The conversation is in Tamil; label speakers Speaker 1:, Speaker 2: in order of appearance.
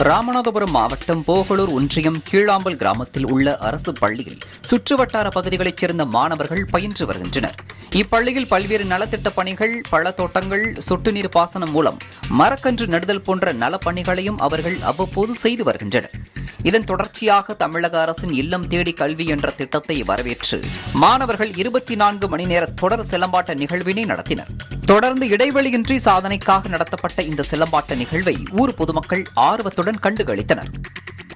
Speaker 1: ராமநாதபுரம் மாவட்டம் போகலூர் ஒன்றியம் கீழாம்பல் கிராமத்தில் உள்ள அரசு பள்ளியில் சுற்றுவட்டார பகுதிகளைச் சேர்ந்த மாணவர்கள் பயின்று வருகின்றனர் இப்பள்ளியில் பல்வேறு நலத்திட்ட பணிகள் பழத்தோட்டங்கள் சொட்டு நீர் பாசனம் மூலம் மரக்கன்று நடுதல் போன்ற நலப்பணிகளையும் அவர்கள் அவ்வப்போது செய்து வருகின்றனர் இதன் தொடர்ச்சியாக தமிழக அரசின் இல்லம் தேடி கல்வி என்ற திட்டத்தை வரவேற்று மாணவர்கள் இருபத்தி நான்கு மணி நேர தொடர் சிலம்பாட்ட நிகழ்வினை நடத்தினர் தொடர்ந்து இடைவெளியின்றி சாதனைக்காக நடத்தப்பட்ட இந்த சிலம்பாட்ட நிகழ்வை ஊர் பொதுமக்கள் ஆர்வத்துடன் கண்டுகளித்தனர்